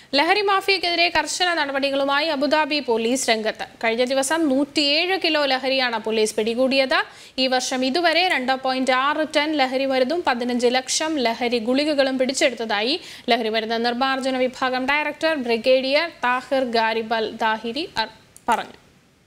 ലഹരി മാഫിയക്കെതിരെ കർശന നടപടികളുമായി അബുദാബി പോലീസ് രംഗത്ത് കഴിഞ്ഞ ദിവസം നൂറ്റിയേഴ് കിലോ ലഹരിയാണ് പോലീസ് പിടികൂടിയത് ഈ വർഷം ഇതുവരെ രണ്ട് പോയിന്റ് ആറ് ടൺ ലഹരി മരുന്നും പതിനഞ്ച് ലക്ഷം ലഹരി ഗുളികകളും പിടിച്ചെടുത്തതായി ലഹരി മരുന്ന് നിർമ്മാർജ്ജന വിഭാഗം ഡയറക്ടർ ബ്രിഗേഡിയർ താഹിർ ഗാരിബൽ ദാഹിരി അർ- പറഞ്ഞു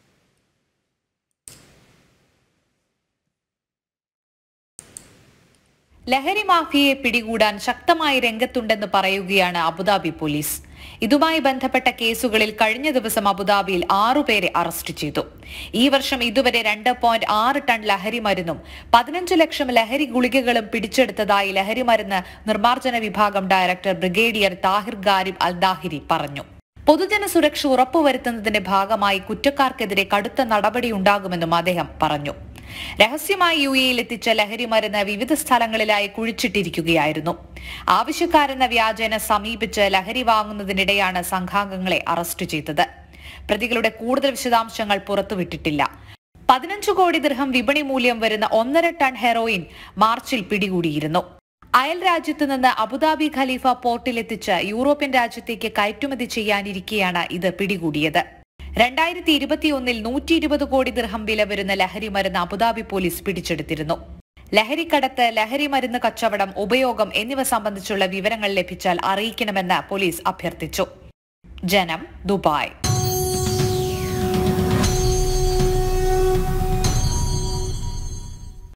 ലഹരി മാഫിയയെ പിടികൂടാൻ ശക്തമായി രംഗത്തുണ്ടെന്ന് പറയുകയാണ് അബുദാബി പോലീസ് ഇതുമായി ബന്ധപ്പെട്ട കേസുകളിൽ കഴിഞ്ഞ ദിവസം അബുദാബിയിൽ ആറുപേരെ അറസ്റ്റ് ചെയ്തു ഈ വർഷം ഇതുവരെ രണ്ട് പോയിന്റ് ആറ് ടൺ ലഹരി മരുന്നും പതിനഞ്ച് ലക്ഷം ലഹരി ഗുളികകളും പിടിച്ചെടുത്തതായി ലഹരി മരുന്ന് നിർമ്മാർജ്ജന വിഭാഗം director brigadier Tahir Gharib al Dhahiri പറഞ്ഞു പൊതുജന സുരക്ഷ ഉറപ്പുവരുത്തുന്നതിന്റെ ഭാഗമായി കുറ്റക്കാർക്കെതിരെ കടുത്ത നടപടിയുണ്ടാകുമെന്നും അദ്ദേഹം പറഞ്ഞു രഹസ്യമായി യു എയിൽ എത്തിച്ച ലഹരി മരുന്ന് വിവിധ സ്ഥലങ്ങളിലായി കുഴിച്ചിട്ടിരിക്കുകയായിരുന്നു ആവശ്യക്കാരെന്ന വ്യാജേന സമീപിച്ച് ലഹരി വാങ്ങുന്നതിനിടെയാണ് സംഘാംഗങ്ങളെ അറസ്റ്റ് ചെയ്തത് പ്രതികളുടെ കൂടുതൽ വിശദാംശങ്ങൾ പുറത്തുവിട്ടിട്ടില്ല പതിനഞ്ച് കോടി ദിർഹം വിപണി മൂല്യം വരുന്ന ഒന്നര ടൺ ഹെറോയിൻ മാർച്ചിൽ പിടികൂടിയിരുന്നു അയൽ രാജ്യത്ത് നിന്ന് അബുദാബി ഖലീഫ പോർട്ടിലെത്തിച്ച് യൂറോപ്യൻ രാജ്യത്തേക്ക് കയറ്റുമതി ചെയ്യാനിരിക്കെയാണ് ഇത് പിടികൂടിയത് രണ്ടായിരത്തി ഇരുപത്തിയൊന്നിൽ നൂറ്റി ഇരുപത് കോടി ദിർഹം വില വരുന്ന ലഹരി മരുന്ന് അബുദാബി പോലീസ് പിടിച്ചെടുത്തിരുന്നു ലഹരിക്കടത്ത് ലഹരി മരുന്ന് കച്ചവടം ഉപയോഗം എന്നിവ സംബന്ധിച്ചുള്ള വിവരങ്ങൾ ലഭിച്ചാൽ അറിയിക്കണമെന്ന് പോലീസ് അഭ്യർത്ഥിച്ചു ജനം ദുബായ്